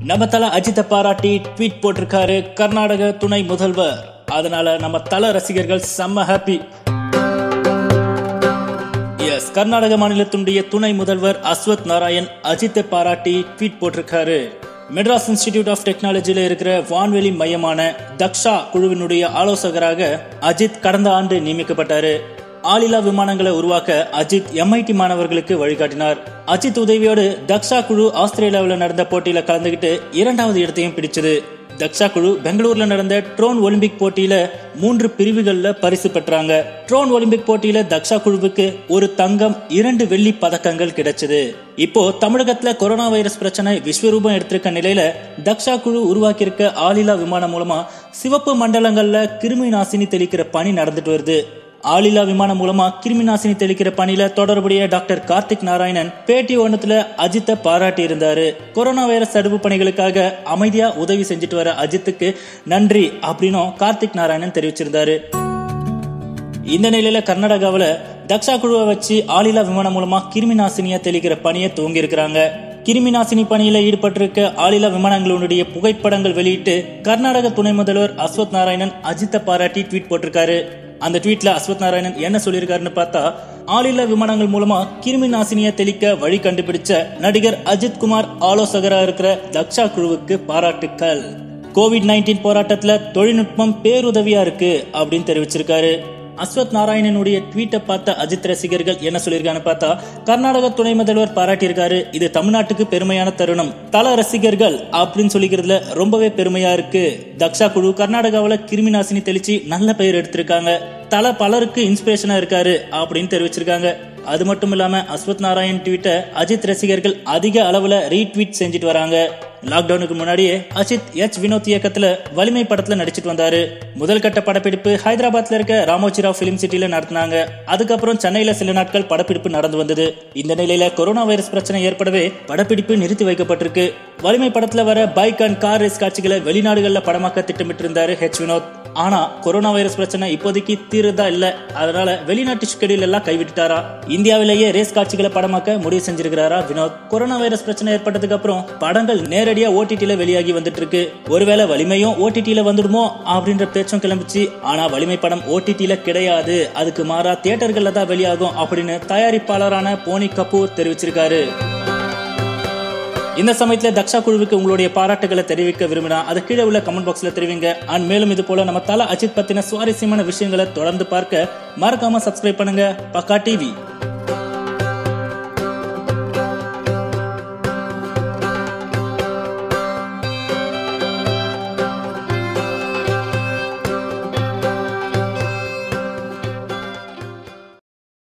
நம்ம தல அஜித்தை பாராட்டி ட்வீட் போட்டிருக்காரு கர்நாடக துணை முதல்வர் அதனால நம்ம தல ரசிகர்கள் செம்ம ஹாப்பி எஸ் கர்நாடக மாநிலத்தினுடைய துணை முதல்வர் அஸ்வத் நாராயண் அஜித்தை பாராட்டி ட்வீட் போட்டிருக்காரு மெட்ராஸ் இன்ஸ்டிடியூட் ஆஃப் டெக்னாலஜியில் இருக்கிற வான்வெளி மையமான தக்ஷா குழுவினுடைய ஆலோசகராக அஜித் கடந்த ஆண்டு நியமிக்கப்பட்டாரு ஆளில்லா விமானங்களை உருவாக்க அஜித் எம்ஐடி மாணவர்களுக்கு வழிகாட்டினார் அஜித் உதவியோடு தக்ஷா குழு ஆஸ்திரேலியாவில் நடந்த போட்டியில கலந்துகிட்டு இரண்டாவது இடத்தையும் பிடிச்சது தக்ஷா குழு பெங்களூர்ல நடந்த ட்ரோன் ஒலிம்பிக் போட்டியில மூன்று பிரிவுகள்ல பரிசு பெற்றாங்க ட்ரோன் ஒலிம்பிக் போட்டியில தக்ஷா குழுவுக்கு ஒரு தங்கம் இரண்டு வெள்ளி பதக்கங்கள் கிடைச்சது இப்போ தமிழகத்துல கொரோனா வைரஸ் பிரச்சனை விஸ்வரூபம் எடுத்திருக்க நிலையில தக்ஷா குழு உருவாக்கியிருக்க ஆளில்லா விமானம் மூலமா சிவப்பு மண்டலங்கள்ல கிருமி நாசினி தெளிக்கிற பணி நடந்துட்டு வருது ஆளில்லா விமானம் மூலமா கிருமி நாசினி தெளிக்கிற பணியில தொடர்புடைய டாக்டர் கார்த்திக் நாராயணன் பேட்டி ஒன்றத்துல அஜித்தை பாராட்டி இருந்தாரு கொரோனா வைரஸ் தடுப்பு பணிகளுக்காக அமைதியா உதவி செஞ்சுட்டு வர அஜித்துக்கு நன்றி அப்படின்னும் கார்த்திக் நாராயணன் தெரிவிச்சிருந்தாரு இந்த நிலையில கர்நாடகாவில் தக்ஷா குழுவை வச்சு ஆளில்லா விமானம் மூலமா கிருமி நாசினியை தெளிக்கிற பணியை துவங்கி இருக்கிறாங்க கிருமி நாசினி பணியில ஈடுபட்டிருக்க ஆளில்லா விமானங்களுடைய புகைப்படங்கள் வெளியிட்டு கர்நாடக துணை முதல்வர் அஸ்வத் நாராயணன் அஜித்தை பாராட்டி ட்வீட் போட்டிருக்காரு அந்த ட்வீட்ல அஸ்வத் நாராயணன் என்ன சொல்லியிருக்காருன்னு பார்த்தா ஆளில்லா விமானங்கள் மூலமா கிருமி நாசினியை தெளிக்க வழி கண்டுபிடிச்ச நடிகர் அஜித் குமார் ஆலோசகரா இருக்கிற தக்ஷா குழுவுக்கு பாராட்டுக்கள் கோவிட் நைன்டீன் போராட்டத்துல தொழில்நுட்பம் பேருதவியா இருக்கு அப்படின்னு தெரிவிச்சிருக்காரு அஸ்வத் நாராயணனுடைய ட்வீட்டை பார்த்த அஜித் ரசிகர்கள் என்ன சொல்லியிருக்கான்னு பார்த்தா கர்நாடக துணை முதல்வர் பாராட்டியிருக்காரு இது தமிழ்நாட்டுக்கு பெருமையான தருணம் தல ரசிகர்கள் அப்படின்னு சொல்லிக்கிறதுல ரொம்பவே பெருமையா இருக்கு தக்ஷா குழு கர்நாடகாவில் கிருமி நாசினி தெளிச்சு நல்ல பெயர் எடுத்திருக்காங்க தல பலருக்கு இன்ஸ்பிரேஷனா இருக்காரு அப்படின்னு தெரிவிச்சிருக்காங்க அது மட்டும் இல்லாம அஸ்வத் நாராயண் ட்வீட்டை அஜித் ரசிகர்கள் அதிக அளவுல ரீட்வீட் செஞ்சுட்டு வராங்க லாக்டவுனுக்கு முன்னாடியே அஜித் எச் வினோத் இயக்கத்துல வலிமை படத்துல நடிச்சிட்டு வந்தாரு முதல் கட்ட படப்பிடிப்பு ஹைதராபாத்ல இருக்க ராமோஜிராவ் பிலிம் சிட்டில நடத்தினாங்க அதுக்கப்புறம் சென்னையில சில நாட்கள் படப்பிடிப்பு நடந்து வந்தது இந்த நிலையில கொரோனா வைரஸ் பிரச்சனை ஏற்படவே படப்பிடிப்பு நிறுத்தி வைக்கப்பட்டிருக்கு வலிமை படத்துல வர பைக் அண்ட் கார் ரேஸ் காட்சிகளை வெளிநாடுகள்ல படமாக்க திட்டமிட்டு இருந்தாரு ஹெச் வினோத் ஆனா கொரோனா வைரஸ் பிரச்சனை இப்போதைக்கு தீர்றதா இல்ல அதனால வெளிநாட்டு ஷெடியூல் எல்லாம் கைவிட்டுட்டாரா இந்தியாவிலேயே ரேஸ் காட்சிகளை படமாக்க முடிவு செஞ்சிருக்கிறாரா வினோத் கொரோனா வைரஸ் பிரச்சனை ஏற்பட்டதுக்கு அப்புறம் படங்கள் நேரடியா ஓடிடில வெளியாகி வந்துட்டு இருக்கு ஒருவேளை வலிமையும் ஓடிடில வந்துடுமோ அப்படின்ற பேச்சும் கிளம்பிச்சு ஆனா வலிமை படம் ஓடிடில கிடையாது அதுக்கு மாறா தியேட்டர்கள்ல தான் வெளியாகும் அப்படின்னு தயாரிப்பாளரான போனி கபூர் தெரிவிச்சிருக்காரு இந்த சமயத்துல தக்ஷா குழுவுக்கு உங்களுடைய பாராட்டுகளை தெரிவிக்க விரும்பினா அது கீழே உள்ள கமெண்ட் பாக்ஸ்ல தெரிவிங்க அண்ட் மேலும் இது போல நம்ம தல அஜித் பத்தின சுவாரஸ்யமான விஷயங்களை தொடர்ந்து பார்க்க மறக்காம சப்ஸ்கிரைப் பண்ணுங்க பக்கா டிவி